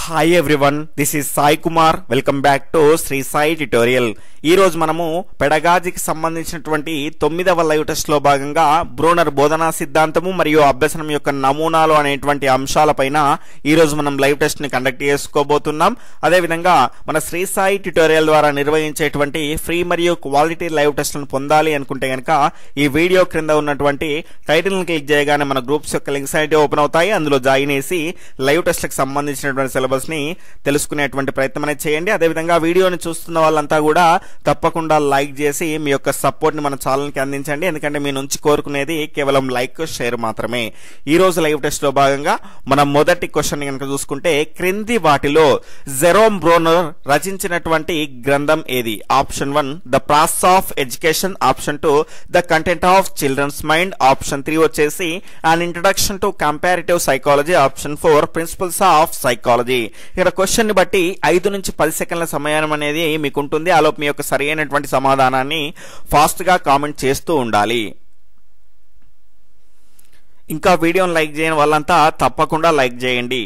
hi everyone this is Sai Kumar welcome back to Sri Sai tutorial ఈ రోజు మనము పెడగాజికి సంబంధించినటువంటి తొమ్మిదవ లైవ్ టెస్ట్ లో భాగంగా బ్రూనర్ బోధనా సిద్ధాంతము మరియు అభ్యసనం యొక్క నమూనాలు అనేటువంటి అంశాలపైన ఈ రోజు మనం లైవ్ టెస్ట్ ని కండక్ట్ చేసుకోబోతున్నాం అదేవిధంగా మన శ్రీ సాయి ట్యుటోరియల్ ద్వారా నిర్వహించేటువంటి ఫ్రీ మరియు క్వాలిటీ లైవ్ టెస్ట్లను పొందాలి అనుకుంటే గనక ఈ వీడియో క్రింద ఉన్నటువంటి టైటిల్ ని క్లిక్ చేయగానే మన గ్రూప్స్ యొక్క లింక్స్ అయితే ఓపెన్ అవుతాయి అందులో జాయిన్ చేసి లైవ్ టెస్ట్ లకు సంబంధించినటువంటి సిలబస్ ని తెలుసుకునేటువంటి ప్రయత్నం అనేది చేయండి అదేవిధంగా వీడియోని చూస్తున్న వాళ్ళంతా కూడా తప్పకుండా లైక్ చేసి మీ యొక్క సపోర్ట్ ని మన ఛానల్ కి అందించండి ఎందుకంటే మీ నుంచి కోరుకునేది కేవలం లైక్ షేర్ మాత్రమే ఈ రోజు లైవ్ టెస్ట్ లో భాగంగా మన మొదటి క్వశ్చన్ కనుక చూసుకుంటే క్రింది వాటిలో జెరోమ్ బ్రోనర్ రచించినటువంటి గ్రంథం ఏది option one the process of education option two the content of children's mind option three వచ్చేసి an introduction to comparative psychology option four principles of psychology ఇక్కడ క్వశ్చన్ ని బట్టి ఐదు నుంచి పది సెకండ్ల సమయం అనేది మీకు ఉంటుంది ఆలోపు మీ యొక్క సరి అయినటువంటి సమాధానాన్ని ఫాస్ట్ గా కామెంట్ చేస్తూ ఉండాలి ఇంకా వీడియోని లైక్ చేయని వాళ్ళంతా తప్పకుండా లైక్ చేయండి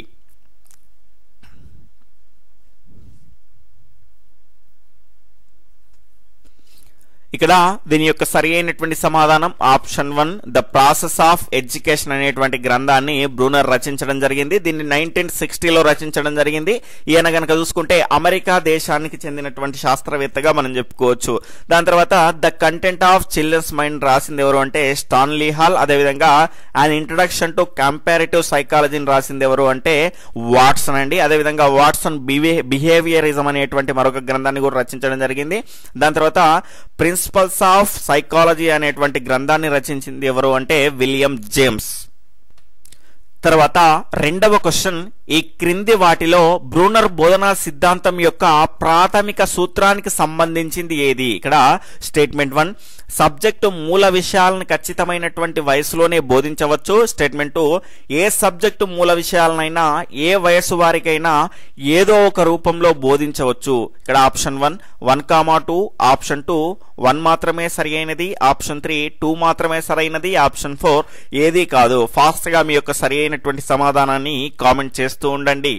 ఇక్కడ దీని యొక్క సరి అయినటువంటి సమాధానం option one the process of education అనేటువంటి గ్రంథాన్ని బ్రూనర్ రచించడం జరిగింది దీన్ని నైన్టీన్ సిక్స్టీలో రచించడం జరిగింది ఈయన గనక చూసుకుంటే అమెరికా దేశానికి చెందినటువంటి శాస్త్రవేత్తగా మనం చెప్పుకోవచ్చు దాని తర్వాత the content of children's mind రాసింది ఎవరు అంటే స్టాన్లీ హాల్ అదేవిధంగా ఆయన ఇంట్రడక్షన్ టు కంపారిటివ్ సైకాలజీని రాసింది ఎవరు అంటే వాట్సన్ అండి అదేవిధంగా వాట్సన్ బిహేవియరిజం అనేటువంటి మరొక గ్రంథాన్ని కూడా రచించడం జరిగింది దాని తర్వాత ప్రిన్సిపల్స్ ఆఫ్ సైకాలజీ అనేటువంటి గ్రంథాన్ని రచించింది ఎవరు అంటే విలియం జేమ్స్ తర్వాత రెండవ క్వశ్చన్ ఈ క్రింది వాటిలో బ్రూనర్ బోధనా సిద్ధాంతం యొక్క ప్రాథమిక సూత్రానికి సంబంధించింది ఏది ఇక్కడ స్టేట్మెంట్ వన్ సబ్జెక్టు మూల విషయాలను ఖచ్చితమైనటువంటి వయసులోనే బోధించవచ్చు స్టేట్మెంట్ టూ ఏ సబ్జెక్టు మూల విషయాలనైనా ఏ వయసు వారికైనా ఏదో ఒక రూపంలో బోధించవచ్చు ఇక్కడ option one one comma two option two one మాత్రమే సరి అయినది ఆప్షన్ త్రీ టూ మాత్రమే సరైనది ఆప్షన్ ఫోర్ ఏది కాదు ఫాస్ట్ గా మీ యొక్క సరి అయినటువంటి సమాధానాన్ని కామెంట్ చేస్తూ ఉండండి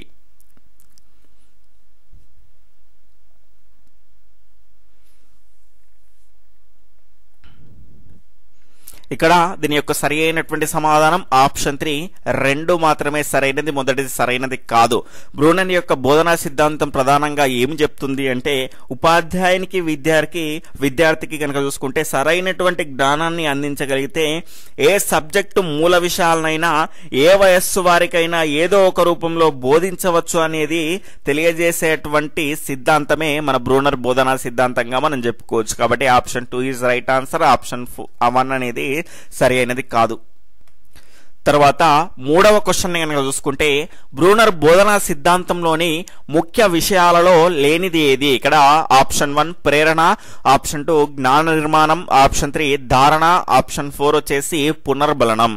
ఇక్కడ దీని యొక్క సరి అయినటువంటి సమాధానం ఆప్షన్ త్రీ రెండు మాత్రమే సరైనది మొదటిది సరైనది కాదు బ్రూనన్ యొక్క బోధనా సిద్ధాంతం ప్రధానంగా ఏమి చెప్తుంది అంటే ఉపాధ్యాయునికి విద్యార్థికి విద్యార్థికి కనుక చూసుకుంటే సరైనటువంటి జ్ఞానాన్ని అందించగలిగితే ఏ సబ్జెక్టు మూల విషయాలనైనా ఏ వయస్సు వారికైనా ఏదో ఒక రూపంలో బోధించవచ్చు అనేది తెలియజేసేటువంటి సిద్ధాంతమే మన బ్రూనర్ బోధనా సిద్ధాంతంగా మనం చెప్పుకోవచ్చు కాబట్టి option two is right answer option one అనేది సరి అయినది కాదు తర్వాత మూడవ క్వశ్చన్ కనుక చూసుకుంటే బ్రూనర్ బోధనా సిద్ధాంతంలోని ముఖ్య విషయాలలో లేనిది ఏది ఇక్కడ ఆప్షన్ వన్ ప్రేరణ ఆప్షన్ టూ జ్ఞాన నిర్మాణం ఆప్షన్ త్రీ ధారణ ఆప్షన్ ఫోర్ వచ్చేసి పునర్బలనం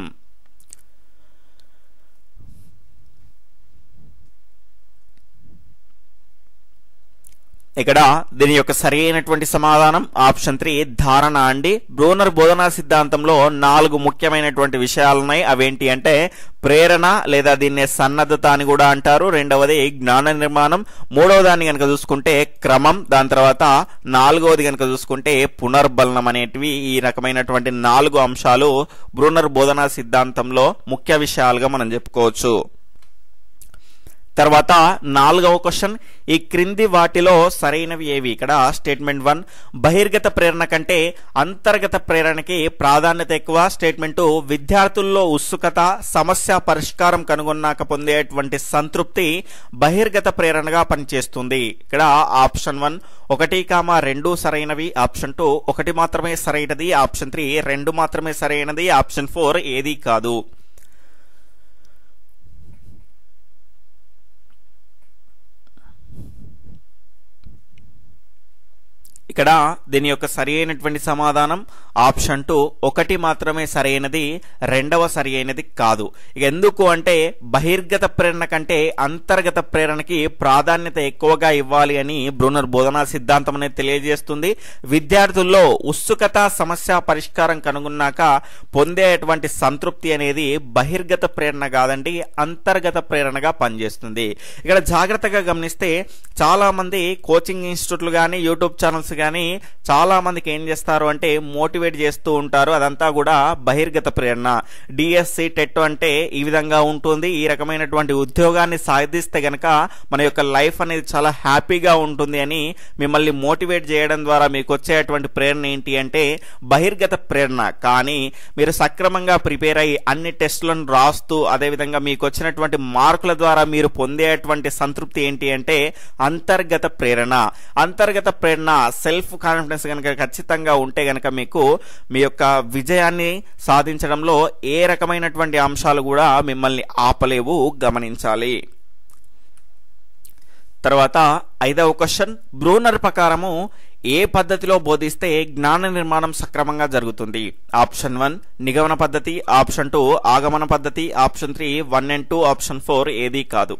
ఇక్కడ దీని యొక్క సరి అయినటువంటి సమాధానం ఆప్షన్ త్రీ ధారణ అండి బ్రోనర్ బోధనా సిద్ధాంతంలో నాలుగు ముఖ్యమైనటువంటి విషయాలున్నాయి అవేంటి అంటే ప్రేరణ లేదా దీన్నే సన్నద్ధత అని కూడా అంటారు రెండవది జ్ఞాన నిర్మాణం మూడవ దాన్ని కనుక చూసుకుంటే క్రమం దాని తర్వాత నాలుగవది కనుక చూసుకుంటే పునర్బలనం అనేటివి ఈ రకమైనటువంటి నాలుగు అంశాలు బ్రూనర్ బోధనా సిద్ధాంతంలో ముఖ్య విషయాలుగా మనం చెప్పుకోవచ్చు తర్వాత నాలుగవ క్వశ్చన్ ఈ క్రింది వాటిలో సరైనవి ఏవి ఇక్కడ స్టేట్మెంట్ వన్ బహిర్గత ప్రేరణ కంటే అంతర్గత ప్రేరణకి ప్రాధాన్యత ఎక్కువ స్టేట్మెంట్ టూ విద్యార్థుల్లో ఉత్సుకత సమస్య పరిష్కారం కనుగొన్నాక పొందేటువంటి సంతృప్తి బహిర్గత ప్రేరణగా పనిచేస్తుంది ఇక్కడ ఆప్షన్ వన్ ఒకటి కామా రెండు సరైనవి ఆప్షన్ టూ ఒకటి మాత్రమే సరైనది ఆప్షన్ త్రీ రెండు మాత్రమే సరైనది ఆప్షన్ ఫోర్ ఏది కాదు ఇక్కడ దీని యొక్క సరి అయినటువంటి సమాధానం ఆప్షన్ టూ ఒకటి మాత్రమే సరైనది రెండవ సరి అయినది కాదు ఇక ఎందుకు అంటే బహిర్గత ప్రేరణ కంటే అంతర్గత ప్రేరణకి ప్రాధాన్యత ఎక్కువగా ఇవ్వాలి అని బ్రూనర్ బోధనా సిద్ధాంతం అనేది తెలియజేస్తుంది విద్యార్థుల్లో ఉత్సుకత సమస్య పరిష్కారం కనుగొన్నాక పొందేటువంటి సంతృప్తి అనేది బహిర్గత ప్రేరణ కాదండి అంతర్గత ప్రేరణగా పనిచేస్తుంది ఇక్కడ జాగ్రత్తగా గమనిస్తే చాలా మంది కోచింగ్ ఇన్స్టిట్యూట్లు కానీ యూట్యూబ్ ఛానల్స్ కానీ చాలా మందికి ఏం చేస్తారు అంటే మోటివేట్ చేస్తూ ఉంటారు అదంతా కూడా బహిర్గత ప్రేరణ డిఎస్సి టెట్ అంటే ఈ విధంగా ఉంటుంది ఈ రకమైనటువంటి ఉద్యోగాన్ని సాధిస్తే గనక మన యొక్క లైఫ్ అనేది చాలా హ్యాపీగా ఉంటుంది అని మిమ్మల్ని మోటివేట్ చేయడం ద్వారా మీకు వచ్చేటువంటి ప్రేరణ ఏంటి అంటే బహిర్గత ప్రేరణ కానీ మీరు సక్రమంగా ప్రిపేర్ అయ్యి అన్ని టెస్టులను రాస్తూ అదేవిధంగా మీకు వచ్చినటువంటి మార్కుల ద్వారా మీరు పొందేటువంటి సంతృప్తి ఏంటి అంటే అంతర్గత ప్రేరణ అంతర్గత ప్రేరణ సెల్ఫ్ కాన్ఫిడెన్స్ కనుక ఖచ్చితంగా ఉంటే గనక మీకు మీ యొక్క విజయాన్ని సాధించడంలో ఏ రకమైనటువంటి అంశాలు కూడా మిమ్మల్ని ఆపలేవు గమనించాలి తర్వాత ఐదవ క్వశ్చన్ బ్రూనర్ ప్రకారము ఏ పద్ధతిలో బోధిస్తే జ్ఞాన నిర్మాణం సక్రమంగా జరుగుతుంది ఆప్షన్ వన్ నిగమన పద్ధతి ఆప్షన్ టూ ఆగమన పద్ధతి option three one and two option four ఏది కాదు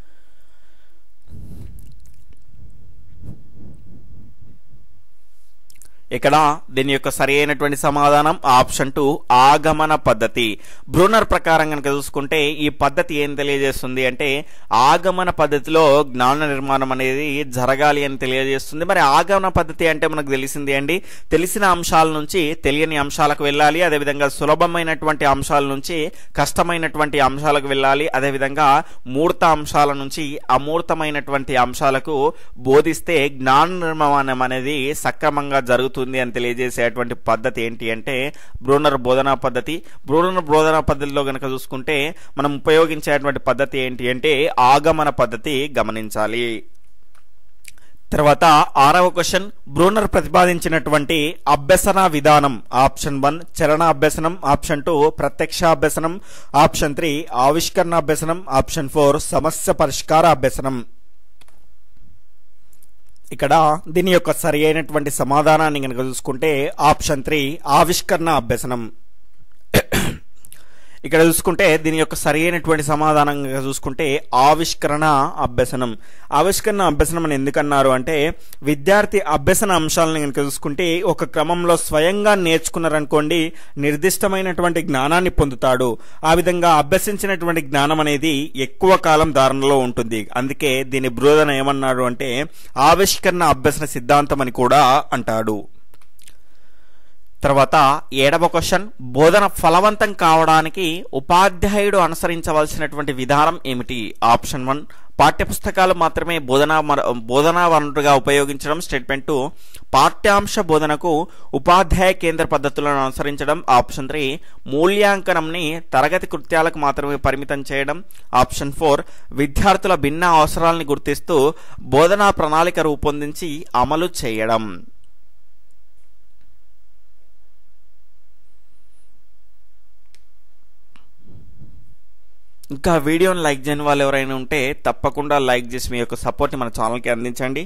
ఇక్కడ దీని యొక్క సరి అయినటువంటి సమాధానం ఆప్షన్ టూ ఆగమన పద్ధతి బ్రూనర్ ప్రకారం కనుక చూసుకుంటే ఈ పద్ధతి ఏం తెలియజేస్తుంది అంటే ఆగమన పద్ధతిలో జ్ఞాన నిర్మాణం అనేది జరగాలి అని తెలియజేస్తుంది మరి ఆగమన పద్ధతి అంటే మనకు తెలిసింది అండి తెలిసిన అంశాల నుంచి తెలియని అంశాలకు వెళ్ళాలి అదేవిధంగా సులభమైనటువంటి అంశాల నుంచి కష్టమైనటువంటి అంశాలకు వెళ్ళాలి అదేవిధంగా మూర్త అంశాల నుంచి అమూర్తమైనటువంటి అంశాలకు బోధిస్తే జ్ఞాన నిర్మాణం అనేది సక్రమంగా జరుగుతుంది అని తెలియజేసేటువంటి పద్ధతి ఏంటి అంటే బ్రూనర్ బోధనా పద్ధతి బ్రూనర్ బోధనా పద్ధతిలో గనక చూసుకుంటే మనం ఉపయోగించేటువంటి పద్ధతి ఏంటి అంటే ఆగమన పద్ధతి గమనించాలి తర్వాత ఆరవ క్వశ్చన్ బ్రూనర్ ప్రతిపాదించినటువంటి అభ్యసన విధానం ఆప్షన్ వన్ చరణ అభ్యసనం ఆప్షన్ టూ ప్రత్యక్ష అభ్యసనం ఆప్షన్ త్రీ ఆవిష్కరణ అభ్యసనం ఆప్షన్ ఫోర్ సమస్య పరిష్కార అభ్యసనం ఇక్కడ దీని యొక్క సరి అయినటువంటి సమాధానాన్ని కనుక చూసుకుంటే ఆప్షన్ త్రీ ఆవిష్కరణ అభ్యసనం ఇక్కడ చూసుకుంటే దీని యొక్క సరి అయినటువంటి సమాధానంగా చూసుకుంటే ఆవిష్కరణ అభ్యసనం ఆవిష్కరణ అభ్యసనం అని ఎందుకన్నారు అంటే విద్యార్థి అభ్యసన అంశాలను కనుక చూసుకుంటే ఒక క్రమంలో స్వయంగా నేర్చుకున్నారనుకోండి నిర్దిష్టమైనటువంటి జ్ఞానాన్ని పొందుతాడు ఆ విధంగా అభ్యసించినటువంటి జ్ఞానం అనేది ఎక్కువ కాలం ధారణలో ఉంటుంది అందుకే దీని బృదన ఏమన్నారు అంటే ఆవిష్కరణ అభ్యసన సిద్ధాంతం అని కూడా అంటాడు తర్వాత ఏడవ క్వశ్చన్ బోధన ఫలవంతం కావడానికి ఉపాధ్యాయుడు అనుసరించవలసినటువంటి విధానం ఏమిటి ఆప్షన్ వన్ పాఠ్యపుస్తకాలు మాత్రమే బోధనా బోధనా వనరుగా ఉపయోగించడం స్టేట్మెంట్ టూ పాఠ్యాంశ బోధనకు ఉపాధ్యాయ కేంద్ర పద్ధతులను అనుసరించడం ఆప్షన్ త్రీ మూల్యాంకనంని తరగతి కృత్యాలకు మాత్రమే పరిమితం చేయడం ఆప్షన్ ఫోర్ విద్యార్థుల భిన్న అవసరాలను గుర్తిస్తూ బోధనా ప్రణాళిక రూపొందించి అమలు చేయడం ఇంకా వీడియోని లైక్ చేయని వాళ్ళు ఎవరైనా ఉంటే తప్పకుండా లైక్ చేసి మీ యొక్క సపోర్ట్ని మన ఛానల్కి అందించండి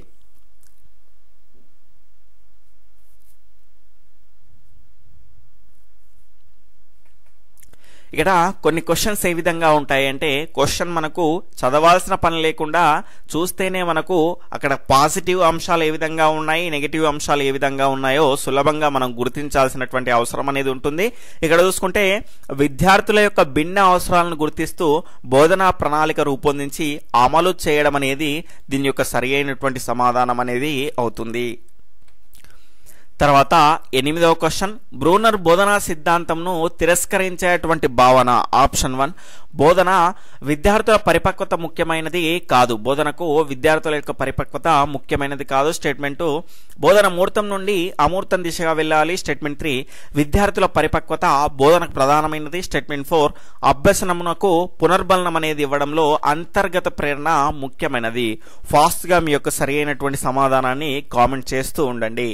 ఇక్కడ కొన్ని క్వశ్చన్స్ ఏ విధంగా ఉంటాయి అంటే క్వశ్చన్ మనకు చదవాల్సిన పని లేకుండా చూస్తేనే మనకు అక్కడ పాజిటివ్ అంశాలు ఏ విధంగా ఉన్నాయి నెగిటివ్ అంశాలు ఏ విధంగా ఉన్నాయో సులభంగా మనం గుర్తించాల్సినటువంటి అవసరం అనేది ఉంటుంది ఇక్కడ చూసుకుంటే విద్యార్థుల యొక్క భిన్న అవసరాలను గుర్తిస్తూ బోధనా ప్రణాళిక రూపొందించి అమలు చేయడం అనేది దీని యొక్క సరి అయినటువంటి సమాధానం అనేది అవుతుంది తర్వాత ఎనిమిదవ క్వశ్చన్ బ్రూనర్ బోధనా సిద్ధాంతంను తిరస్కరించేటువంటి భావన ఆప్షన్ వన్ బోధన విద్యార్థుల పరిపక్వత ముఖ్యమైనది కాదు బోధనకు విద్యార్థుల యొక్క పరిపక్వత ముఖ్యమైనది కాదు స్టేట్మెంట్ బోధన మూర్తం నుండి అమూర్తం దిశగా వెళ్ళాలి స్టేట్మెంట్ త్రీ విద్యార్థుల పరిపక్వత బోధనకు ప్రధానమైనది స్టేట్మెంట్ ఫోర్ అభ్యసనమునకు పునర్బలనం అనేది ఇవ్వడంలో అంతర్గత ప్రేరణ ముఖ్యమైనది ఫాస్ట్గా మీ యొక్క సరి అయినటువంటి సమాధానాన్ని కామెంట్ చేస్తూ ఉండండి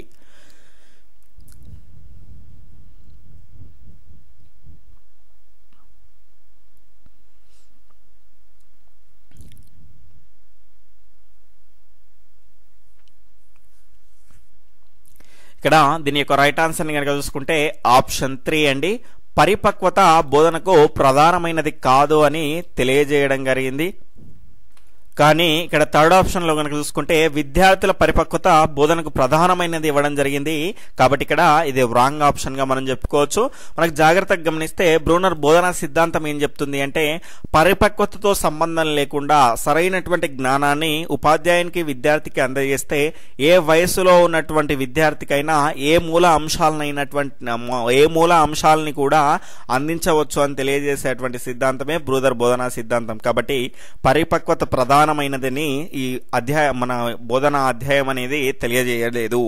ఇక్కడ దీని యొక్క రైట్ ఆన్సర్ని కనుక చూసుకుంటే ఆప్షన్ త్రీ అండి పరిపక్వత బోధనకు ప్రధానమైనది కాదు అని తెలియజేయడం జరిగింది కానీ ఇక్కడ థర్డ్ ఆప్షన్ లో కనుక చూసుకుంటే విద్యార్థుల పరిపక్వత బోధనకు ప్రధానమైనది ఇవ్వడం జరిగింది కాబట్టి ఇక్కడ ఇది రాంగ్ ఆప్షన్ గా మనం చెప్పుకోవచ్చు మనకు జాగ్రత్తగా గమనిస్తే బ్రూనర్ బోధనా సిద్ధాంతం ఏం చెప్తుంది అంటే పరిపక్వతతో సంబంధం లేకుండా సరైనటువంటి జ్ఞానాన్ని ఉపాధ్యాయునికి విద్యార్థికి అందజేస్తే ఏ వయసులో ఉన్నటువంటి విద్యార్థికైనా ఏ మూల అంశాలనైనటువంటి ఏ మూల అంశాలని కూడా అందించవచ్చు అని తెలియజేసేటువంటి సిద్ధాంతమే బ్రూదర్ బోధనా సిద్ధాంతం కాబట్టి పరిపక్వత ప్రధానమైనదని ఈ అధ్యాయం మన బోధనా అధ్యాయం అనేది తెలియజేయలేదు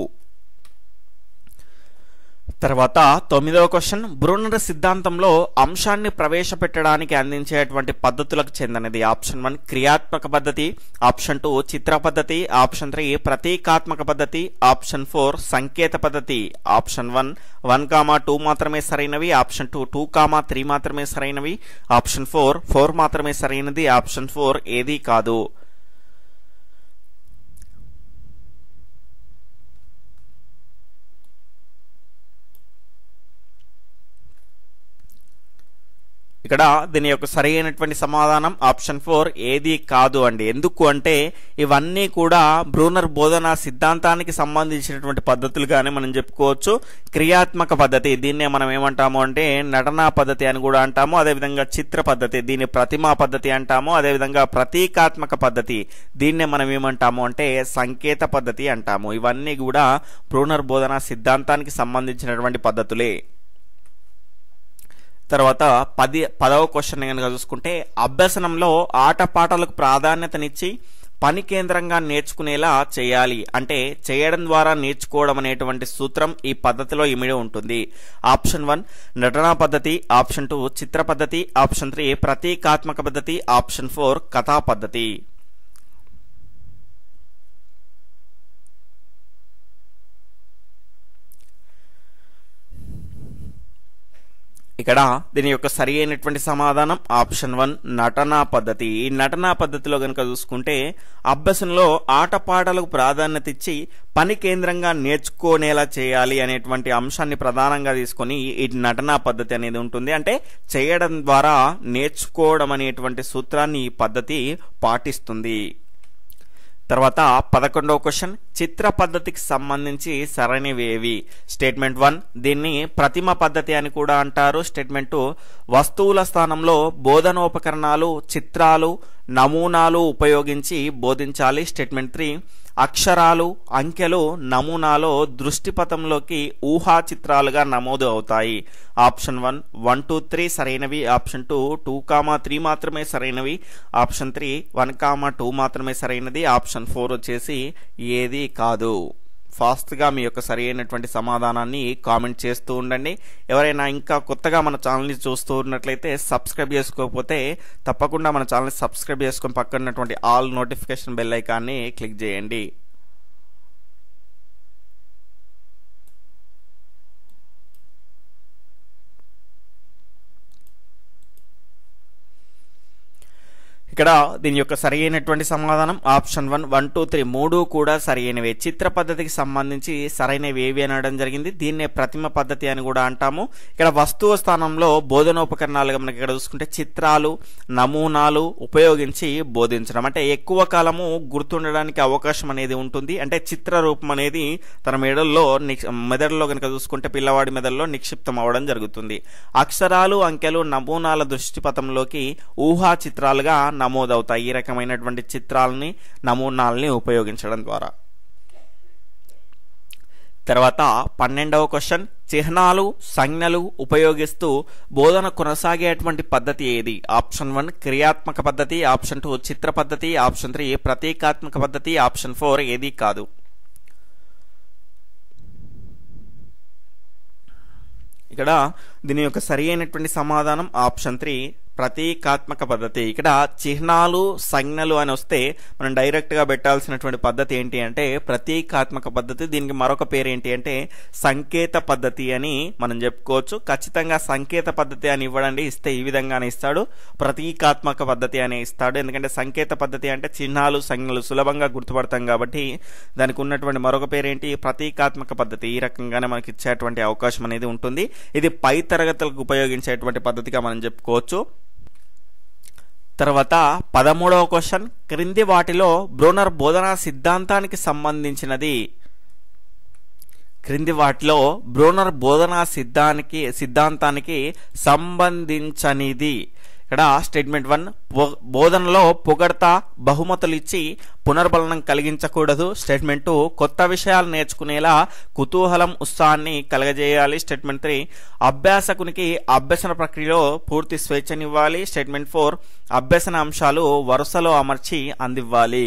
తర్వాత తొమ్మిదవ క్వశ్చన్ బ్రూనర్ సిద్ధాంతంలో అంశాన్ని ప్రవేశపెట్టడానికి అందించేటువంటి పద్ధతులకు చెందినది ఆప్షన్ వన్ క్రియాత్మక పద్ధతి ఆప్షన్ టూ చిత్ర పద్ధతి ఆప్షన్ త్రీ ప్రతీకాత్మక పద్ధతి ఆప్షన్ ఫోర్ సంకేత పద్ధతి option one one comma two మాత్రమే సరైనవి option two two comma three మాత్రమే సరైనవి ఆప్షన్ ఫోర్ ఫోర్ మాత్రమే సరైనది ఆప్షన్ ఫోర్ ఏదీ కాదు ఇక్కడ దీని యొక్క సరైనటువంటి సమాధానం ఆప్షన్ ఫోర్ ఏది కాదు అండి ఎందుకు అంటే ఇవన్నీ కూడా బ్రూనర్ బోధన సిద్ధాంతానికి సంబంధించినటువంటి పద్ధతులుగానే మనం చెప్పుకోవచ్చు క్రియాత్మక పద్ధతి దీన్నే మనం ఏమంటాము అంటే నటనా పద్ధతి అని కూడా అంటాము అదేవిధంగా చిత్ర పద్ధతి దీన్ని ప్రతిమా పద్ధతి అంటాము అదేవిధంగా ప్రతీకాత్మక పద్ధతి దీన్నే మనం ఏమంటాము అంటే సంకేత పద్ధతి అంటాము ఇవన్నీ కూడా బ్రూనర్ బోధన సిద్ధాంతానికి సంబంధించినటువంటి పద్ధతులే తర్వాత పది పదవ క్వశ్చన్ కనుక చూసుకుంటే అభ్యసనంలో ఆటపాటలకు ప్రాధాన్యతనిచ్చి పని కేంద్రంగా నేర్చుకునేలా చేయాలి అంటే చేయడం ద్వారా నేర్చుకోవడం అనేటువంటి సూత్రం ఈ పద్ధతిలో ఇమిడి ఉంటుంది ఆప్షన్ వన్ నటనా పద్ధతి ఆప్షన్ టూ చిత్ర పద్ధతి ఆప్షన్ త్రీ ప్రతీకాత్మక పద్ధతి ఆప్షన్ ఫోర్ కథా పద్ధతి ఇక్కడ దీని యొక్క సరి అయినటువంటి సమాధానం ఆప్షన్ వన్ నటనా పద్ధతి ఈ నటనా పద్ధతిలో కనుక చూసుకుంటే అభ్యసనలో ఆటపాటలకు ప్రాధాన్యత ఇచ్చి పని కేంద్రంగా నేర్చుకునేలా చేయాలి అనేటువంటి అంశాన్ని ప్రధానంగా తీసుకొని ఈ నటనా పద్ధతి అనేది ఉంటుంది అంటే చేయడం ద్వారా నేర్చుకోవడం అనేటువంటి సూత్రాన్ని ఈ పద్ధతి పాటిస్తుంది తర్వాత పదకొండవ క్వశ్చన్ చిత్ర పద్ధతికి సంబంధించి సరైనవి ఏవి స్టేట్మెంట్ వన్ దీన్ని ప్రతిమ పద్ధతి అని కూడా అంటారు స్టేట్మెంట్ టూ వస్తువుల స్థానంలో బోధనోపకరణాలు చిత్రాలు నమూనాలు ఉపయోగించి బోధించాలి స్టేట్మెంట్ త్రీ అక్షరాలు అంకెలు నమూనాలో దృష్టిపథంలోకి ఊహా చిత్రాలుగా నమోదు అవుతాయి option one one two three సరైనవి option two two comma three మాత్రమే సరైనవి option three one comma two మాత్రమే సరైనది ఆప్షన్ ఫోర్ వచ్చేసి ఏది కాదు ఫాస్ట్గా మీ యొక్క సరి అయినటువంటి సమాధానాన్ని కామెంట్ చేస్తూ ఉండండి ఎవరైనా ఇంకా కొత్తగా మన ఛానల్ని చూస్తూ ఉన్నట్లయితే సబ్స్క్రైబ్ చేసుకోకపోతే తప్పకుండా మన ఛానల్ని సబ్స్క్రైబ్ చేసుకొని పక్కన ఉన్నటువంటి ఆల్ నోటిఫికేషన్ బెల్ ఐకాన్ని క్లిక్ చేయండి ఇక్కడ దీని యొక్క సరి అయినటువంటి సమాధానం option one one two three మూడు కూడా సరి అయినవే చిత్ర పద్ధతికి సంబంధించి సరైనవి ఏవి అనడం జరిగింది దీన్నే ప్రతిమ పద్ధతి అని కూడా అంటాము ఇక్కడ వస్తువు స్థానంలో బోధనోపకరణాలుగా మనకి ఇక్కడ చూసుకుంటే చిత్రాలు నమూనాలు ఉపయోగించి బోధించడం అంటే ఎక్కువ కాలము గుర్తుండడానికి అవకాశం అనేది ఉంటుంది అంటే చిత్ర రూపం అనేది తన మెడల్లో మెదడులో కనుక చూసుకుంటే పిల్లవాడి మెదడులో నిక్షిప్తం అవ్వడం జరుగుతుంది అక్షరాలు అంకెలు నమూనాల దృష్టిపథంలోకి ఊహా చిత్రాలుగా నమోదవుతాయి ఈ రకమైనటువంటి చిత్రాలని నమూనాలని ఉపయోగించడం ద్వారా తర్వాత పన్నెండవ క్వశ్చన్ చిహ్నాలు సంజ్ఞలు ఉపయోగిస్తూ బోధన కొనసాగేటువంటి పద్ధతి ఏది ఆప్షన్ వన్ క్రియాత్మక పద్ధతి ఆప్షన్ టూ చిత్ర పద్ధతి ఆప్షన్ త్రీ ప్రతీకాత్మక పద్ధతి ఆప్షన్ ఫోర్ ఏది కాదు ఇక్కడ దీని యొక్క సరి అయినటువంటి సమాధానం ఆప్షన్ త్రీ ప్రతీకాత్మక పద్ధతి ఇక్కడ చిహ్నాలు సంజ్ఞలు అని వస్తే మనం డైరెక్ట్ గా పెట్టాల్సినటువంటి పద్ధతి ఏంటి అంటే ప్రతీకాత్మక పద్ధతి దీనికి మరొక పేరు ఏంటి అంటే సంకేత పద్ధతి అని మనం చెప్పుకోవచ్చు ఖచ్చితంగా సంకేత పద్ధతి అని ఇవ్వడండి ఇస్తే ఈ విధంగానే ఇస్తాడు ప్రతీకాత్మక పద్ధతి అని ఇస్తాడు ఎందుకంటే సంకేత పద్ధతి అంటే చిహ్నాలు సంజ్ఞలు సులభంగా గుర్తుపడతాం కాబట్టి దానికి ఉన్నటువంటి మరొక పేరు ఏంటి ప్రతీకాత్మక పద్ధతి ఈ రకంగానే మనకి ఇచ్చేటువంటి అవకాశం అనేది ఉంటుంది ఇది పై తరగతులకు ఉపయోగించేటువంటి పద్ధతిగా మనం చెప్పుకోవచ్చు తర్వాత పదమూడవ క్వశ్చన్ క్రింది వాటిలో బ్రోనర్ బోధనా సిద్ధాంతానికి సంబంధించినది క్రింది వాటిలో బ్రోనర్ బోధనా సిద్ధానికి సిద్ధాంతానికి సంబంధించనిది ఇక్కడ స్టేట్మెంట్ వన్ బోధనలో పొగడత బహుమతులు ఇచ్చి పునర్బలనం కలిగించకూడదు స్టేట్మెంట్ టూ కొత్త విషయాలు నేర్చుకునేలా కుతూహలం ఉత్సాహాన్ని కలగజేయాలి స్టేట్మెంట్ త్రీ అభ్యాసకునికి అభ్యసన ప్రక్రియలో పూర్తి స్వేచ్ఛనివ్వాలి స్టేట్మెంట్ ఫోర్ అభ్యసన అంశాలు వరుసలో అమర్చి అందివ్వాలి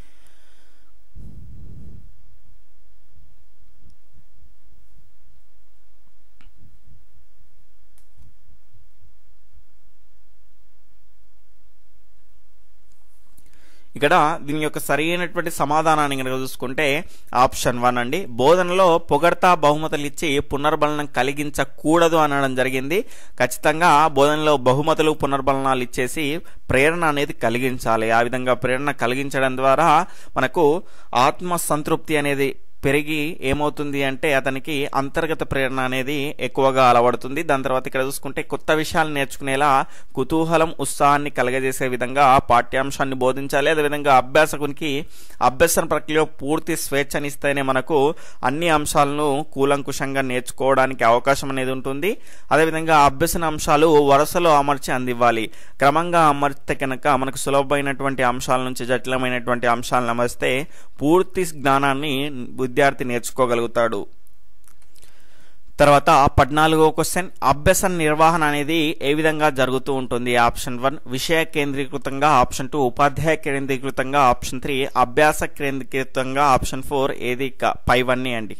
ఇక్కడ దీని యొక్క సరైనటువంటి సమాధానాన్ని కనుక చూసుకుంటే ఆప్షన్ వన్ అండి బోధనలో పొగడతా బహుమతులు ఇచ్చి పునర్బలనం కలిగించకూడదు అనడం జరిగింది ఖచ్చితంగా బోధనలో బహుమతులు పునర్బలనాలు ఇచ్చేసి ప్రేరణ అనేది కలిగించాలి ఆ విధంగా ప్రేరణ కలిగించడం ద్వారా మనకు ఆత్మ సంతృప్తి అనేది పెరిగి ఏమవుతుంది అంటే అతనికి అంతర్గత ప్రేరణ అనేది ఎక్కువగా అలవడుతుంది దాని తర్వాత ఇక్కడ చూసుకుంటే కొత్త విషయాలు నేర్చుకునేలా కుతూహలం ఉత్సాహాన్ని కలగజేసే విధంగా పాఠ్యాంశాన్ని బోధించాలి అదేవిధంగా అభ్యాసకునికి అభ్యసన ప్రక్రియలో పూర్తి స్వేచ్ఛనిస్తేనే మనకు అన్ని అంశాలను కూలంకుషంగా నేర్చుకోవడానికి అవకాశం అనేది ఉంటుంది అదేవిధంగా అభ్యసన అంశాలు వరుసలో అమర్చి అందివ్వాలి క్రమంగా అమర్చితే కనుక మనకు సులభమైనటువంటి అంశాల నుంచి జటిలమైనటువంటి అంశాలను అమర్స్తే పూర్తి జ్ఞానాన్ని విద్యార్థి నేర్చుకోగలుగుతాడు తర్వాత పద్నాలుగో క్వశ్చన్ అభ్యసన నిర్వహణ అనేది ఏ విధంగా జరుగుతూ ఉంటుంది ఆప్షన్ వన్ విషయ కేంద్రీకృతంగా ఆప్షన్ టూ ఉపాధ్యాయ కేంద్రీకృతంగా ఆప్షన్ త్రీ అభ్యాస కేంద్రీకృతంగా ఆప్షన్ ఫోర్ ఏది పైవన్నీ అండి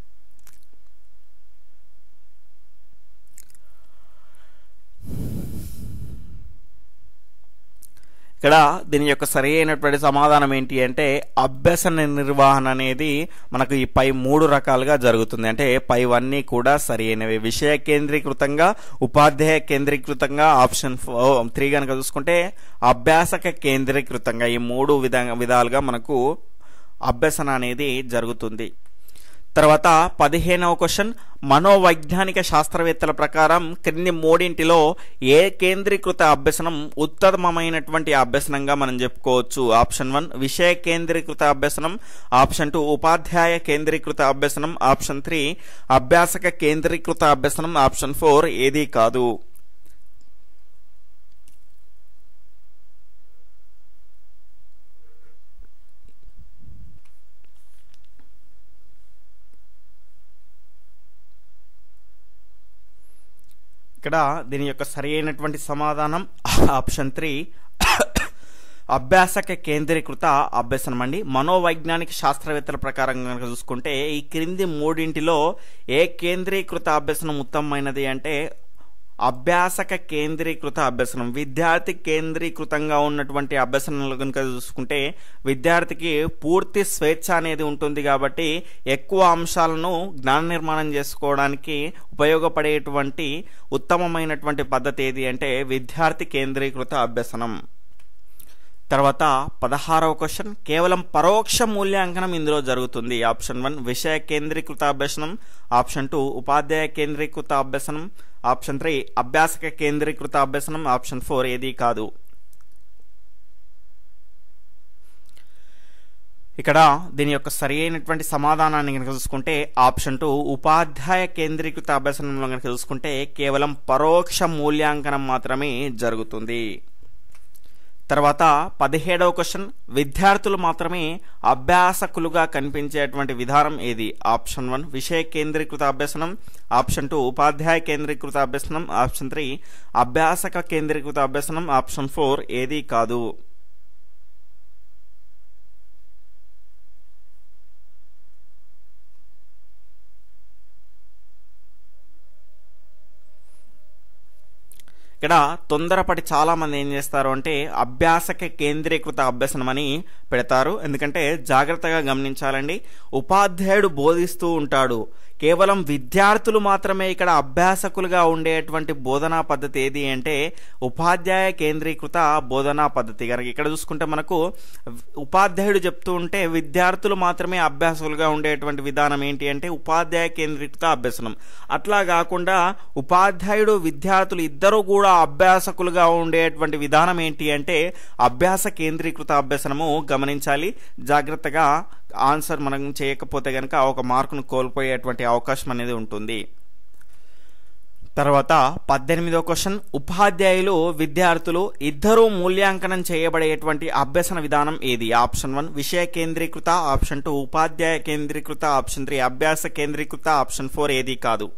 ఇక్కడ దీని యొక్క సరి అయినటువంటి సమాధానం ఏంటి అంటే అభ్యసన నిర్వహణ అనేది మనకు ఈ పై మూడు రకాలుగా జరుగుతుంది అంటే పైవన్నీ కూడా సరి అయినవి విషయ కేంద్రీకృతంగా ఉపాధ్యాయ కేంద్రీకృతంగా ఆప్షన్ త్రీ కనుక చూసుకుంటే అభ్యాసక కేంద్రీకృతంగా ఈ మూడు విధ విధాలుగా మనకు అభ్యసన అనేది జరుగుతుంది తర్వాత పదిహేనవ క్వశ్చన్ మనోవైజ్ఞానిక శాస్త్రవేత్తల ప్రకారం క్రింది మూడింటిలో ఏ కేంద్రీకృత అభ్యసనం ఉత్తమమైనటువంటి అభ్యసనంగా మనం చెప్పుకోవచ్చు ఆప్షన్ వన్ విషయ కేంద్రీకృత అభ్యసనం ఆప్షన్ టూ ఉపాధ్యాయ కేంద్రీకృత అభ్యసనం ఆప్షన్ త్రీ అభ్యాసక కేంద్రీకృత అభ్యసనం ఆప్షన్ ఫోర్ ఏదీ కాదు ఇక్కడ దీని యొక్క సరి అయినటువంటి సమాధానం ఆప్షన్ త్రీ అభ్యాసక కేంద్రీకృత అభ్యసనం అండి మనోవైజ్ఞానిక శాస్త్రవేత్తల ప్రకారం కనుక చూసుకుంటే ఈ క్రింది మూడింటిలో ఏ కేంద్రీకృత అభ్యసనం ఉత్తమమైనది అంటే అభ్యాసక కేంద్రీకృత అభ్యసనం విద్యార్థి కేంద్రీకృతంగా ఉన్నటువంటి అభ్యసనలు కనుక చూసుకుంటే విద్యార్థికి పూర్తి స్వేచ్ఛ అనేది ఉంటుంది కాబట్టి ఎక్కువ అంశాలను జ్ఞాన నిర్మాణం చేసుకోవడానికి ఉపయోగపడేటువంటి ఉత్తమమైనటువంటి పద్ధతి ఏది అంటే విద్యార్థి కేంద్రీకృత అభ్యసనం తర్వాత పదహారవ క్వశ్చన్ కేవలం పరోక్ష మూల్యాంకనం ఇందులో జరుగుతుంది ఆప్షన్ వన్ విషయ కేంద్రీకృత అభ్యసనం ఆప్షన్ టూ ఉపాధ్యాయ కేంద్రీకృత అభ్యసనం ఆప్షన్ త్రీ అభ్యాసక కేంద్రీకృత అభ్యసనం ఆప్షన్ ఫోర్ ఏది కాదు ఇక్కడ దీని యొక్క సరి అయినటువంటి సమాధానాన్ని కనుక చూసుకుంటే ఆప్షన్ టూ ఉపాధ్యాయ కేంద్రీకృత అభ్యసనంలో కనుక చూసుకుంటే కేవలం పరోక్ష మూల్యాంకనం మాత్రమే జరుగుతుంది తర్వాత పదిహేడవ క్వశ్చన్ విద్యార్థులు మాత్రమే అభ్యాసకులుగా కనిపించేటువంటి విధానం ఏది ఆప్షన్ వన్ విషయ కేంద్రీకృత అభ్యసనం ఆప్షన్ టూ ఉపాధ్యాయ కేంద్రీకృత అభ్యసనం ఆప్షన్ త్రీ అభ్యాసక కేంద్రీకృత అభ్యసనం ఆప్షన్ ఫోర్ ఏది కాదు ఇక్కడ తొందరపడి చాలా మంది ఏం చేస్తారు అంటే అభ్యాసక కేంద్రీకృత అభ్యసనం అని పెడతారు ఎందుకంటే జాగ్రత్తగా గమనించాలండి ఉపాధ్యాయుడు బోధిస్తూ ఉంటాడు కేవలం విద్యార్థులు మాత్రమే ఇక్కడ అభ్యాసకులుగా ఉండేటువంటి బోధనా పద్ధతి ఏది అంటే ఉపాధ్యాయ కేంద్రీకృత బోధనా పద్ధతి కనుక ఇక్కడ చూసుకుంటే మనకు ఉపాధ్యాయుడు చెప్తూ ఉంటే విద్యార్థులు మాత్రమే అభ్యాసకులుగా ఉండేటువంటి విధానం ఏంటి అంటే ఉపాధ్యాయ కేంద్రీకృత అభ్యసనం అట్లా కాకుండా ఉపాధ్యాయుడు విద్యార్థులు ఇద్దరు కూడా అభ్యాసకులుగా ఉండేటువంటి విధానం ఏంటి అంటే అభ్యాస కేంద్రీకృత అభ్యసనము గమనించాలి జాగ్రత్తగా ఆన్సర్ మనం చేయకపోతే కనుక ఒక మార్కును కోల్పోయేటువంటి అవకాశం అనేది ఉంటుంది తర్వాత పద్దెనిమిదో క్వశ్చన్ ఉపాధ్యాయులు విద్యార్థులు ఇద్దరూ మూల్యాంకనం చేయబడేటువంటి అభ్యసన విధానం ఏది ఆప్షన్ వన్ విషయ కేంద్రీకృత ఆప్షన్ టూ ఉపాధ్యాయ కేంద్రీకృత ఆప్షన్ త్రీ అభ్యాస కేంద్రీకృత ఆప్షన్ ఫోర్ ఏది కాదు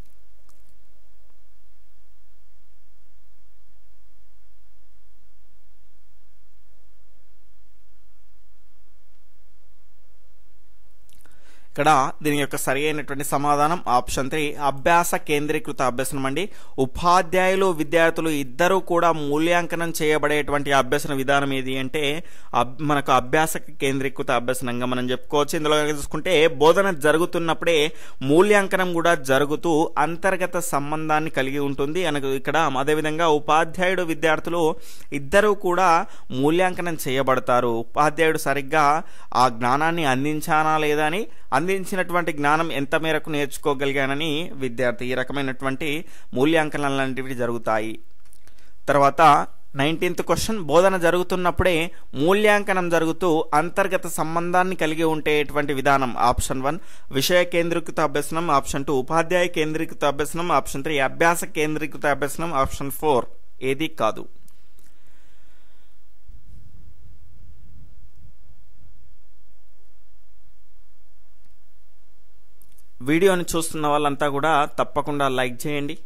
ఇక్కడ దీని యొక్క సరి అయినటువంటి సమాధానం ఆప్షన్ త్రీ అభ్యాస కేంద్రీకృత అభ్యసనం అండి ఉపాధ్యాయులు విద్యార్థులు ఇద్దరూ కూడా మూల్యాంకనం చేయబడేటువంటి అభ్యసన విధానం ఏది అంటే మనకు అభ్యాస కేంద్రీకృత అభ్యసనంగా మనం చెప్పుకోవచ్చు ఇందులో చూసుకుంటే బోధన జరుగుతున్నప్పుడే మూల్యాంకనం కూడా జరుగుతూ అంతర్గత సంబంధాన్ని కలిగి ఉంటుంది అనకు ఇక్కడ అదేవిధంగా ఉపాధ్యాయుడు విద్యార్థులు ఇద్దరూ కూడా మూల్యాంకనం చేయబడతారు ఉపాధ్యాయుడు సరిగ్గా ఆ జ్ఞానాన్ని అందించానా లేదా అని అందించినటువంటి జ్ఞానం ఎంత మేరకు నేర్చుకోగలిగానని విద్యార్థి ఈ రకమైనటువంటి మూల్యాంకనాలు లాంటివి జరుగుతాయి తర్వాత నైన్టీన్త్ క్వశ్చన్ బోధన జరుగుతున్నప్పుడే మూల్యాంకనం జరుగుతూ అంతర్గత సంబంధాన్ని కలిగి ఉండేటువంటి విధానం ఆప్షన్ వన్ విషయ కేంద్రీకృత అభ్యసనం ఆప్షన్ టూ ఉపాధ్యాయ కేంద్రీకృత అభ్యసనం ఆప్షన్ త్రీ అభ్యాస కేంద్రీకృత అభ్యసనం ఆప్షన్ ఫోర్ ఏది కాదు వీడియోని చూస్తున్న వాళ్ళంతా కూడా తప్పకుండా లైక్ చేయండి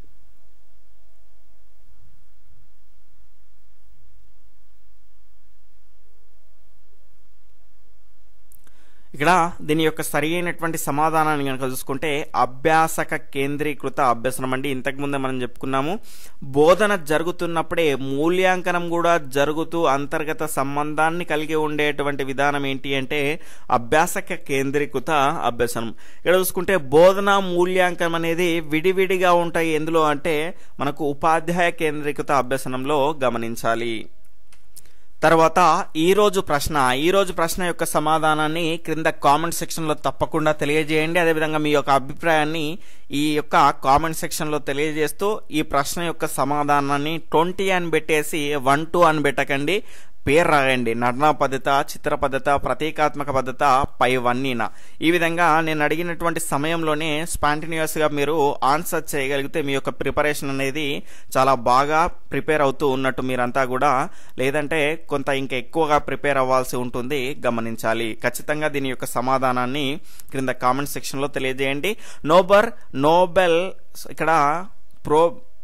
ఇక్కడ దీని యొక్క సరి అయినటువంటి సమాధానాన్ని కనుక చూసుకుంటే అభ్యాసక కేంద్రీకృత అభ్యసనం అండి ఇంతకుముందే మనం చెప్పుకున్నాము బోధన జరుగుతున్నప్పుడే మూల్యాంకనం కూడా జరుగుతూ అంతర్గత సంబంధాన్ని కలిగి ఉండేటువంటి విధానం ఏంటి అంటే అభ్యాసక కేంద్రీకృత అభ్యసనం ఇక్కడ చూసుకుంటే బోధన మూల్యాంకనం అనేది విడివిడిగా ఉంటాయి ఎందులో అంటే మనకు ఉపాధ్యాయ కేంద్రీకృత అభ్యసనంలో గమనించాలి తర్వాత ఈ రోజు ప్రశ్న ఈ రోజు ప్రశ్న యొక్క సమాధానాన్ని క్రింద కామెంట్ సెక్షన్ లో తప్పకుండా తెలియజేయండి అదేవిధంగా మీ యొక్క అభిప్రాయాన్ని ఈ యొక్క కామెంట్ సెక్షన్ లో తెలియజేస్తూ ఈ ప్రశ్న యొక్క సమాధానాన్ని ట్వంటీ అని పెట్టేసి వన్ టూ అని పెట్టకండి పేరు రాయండి నటనా పద్ధత చిత్ర పద్ధత ప్రతీకాత్మక పద్ధత పై వన్నీన ఈ విధంగా నేను అడిగినటువంటి సమయంలోనే స్పాంటిన్యూస్ గా మీరు ఆన్సర్ చేయగలిగితే మీ యొక్క ప్రిపరేషన్ అనేది చాలా బాగా ప్రిపేర్ అవుతూ ఉన్నట్టు మీరంతా కూడా లేదంటే కొంత ఇంకా ఎక్కువగా ప్రిపేర్ అవ్వాల్సి ఉంటుంది గమనించాలి ఖచ్చితంగా దీని యొక్క సమాధానాన్ని క్రింద కామెంట్ సెక్షన్ లో తెలియజేయండి నోబర్ నోబెల్ ఇక్కడ ప్రో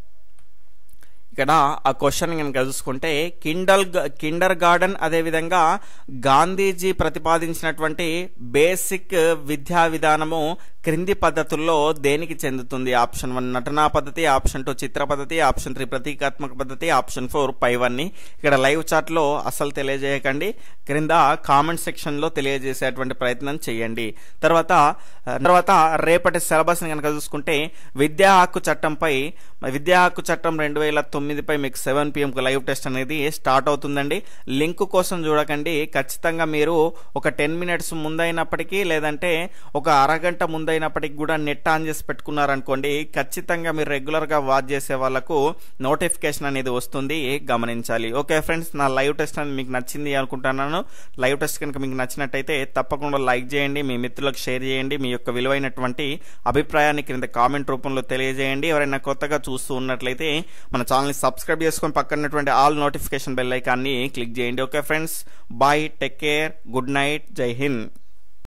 ఇక్కడ ఆ క్వశ్చన్ కనుక చూసుకుంటే కిండల్ కిండర్ గార్డెన్ అదేవిధంగా గాంధీజీ ప్రతిపాదించినటువంటి బేసిక్ విద్యా విధానము క్రింది పద్ధతుల్లో దేనికి చెందుతుంది ఆప్షన్ వన్ నటనా పద్ధతి ఆప్షన్ టూ చిత్ర పద్ధతి ఆప్షన్ త్రీ ప్రతీకాత్మక పద్ధతి ఆప్షన్ ఫోర్ పైవన్నీ ఇక్కడ లైవ్ చాట్ లో అసలు తెలియజేయకండి క్రింద కామెంట్ సెక్షన్ లో తెలియజేసేటువంటి ప్రయత్నం చేయండి తర్వాత తర్వాత రేపటి సిలబస్ కనుక చూసుకుంటే విద్యా హక్కు చట్టంపై విద్యా హక్కు చట్టం రెండు వేల తొమ్మిదిపై మీకు సెవెన్ పిఎంకు లైవ్ టెస్ట్ అనేది స్టార్ట్ అవుతుందండి లింక్ కోసం చూడకండి ఖచ్చితంగా మీరు ఒక టెన్ మినిట్స్ ముందైనప్పటికీ లేదంటే ఒక అరగంట ముందైనప్పటికీ కూడా నెట్ ఆన్ చేసి పెట్టుకున్నారనుకోండి ఖచ్చితంగా మీరు రెగ్యులర్గా వాచ్ చేసే వాళ్ళకు నోటిఫికేషన్ అనేది వస్తుంది గమనించాలి ఓకే ఫ్రెండ్స్ నా లైవ్ టెస్ట్ అనేది మీకు నచ్చింది అనుకుంటున్నాను లైవ్ టెస్ట్ కనుక మీకు నచ్చినట్టయితే తప్పకుండా లైక్ చేయండి మీ మిత్రులకు షేర్ చేయండి మీ యొక్క విలువైనటువంటి అభిప్రాయాన్ని క్రింద కామెంట్ రూపంలో తెలియజేయండి ఎవరైనా కొత్తగా చూస్తూ ఉన్నట్లయితే మన ఛానల్ని సబ్స్క్రైబ్ చేసుకొని పక్కనటువంటి ఆల్ నోటిఫికేషన్ బెల్ ఐకాన్ని క్లిక్ చేయండి okay friends bye take care good night Jai Hind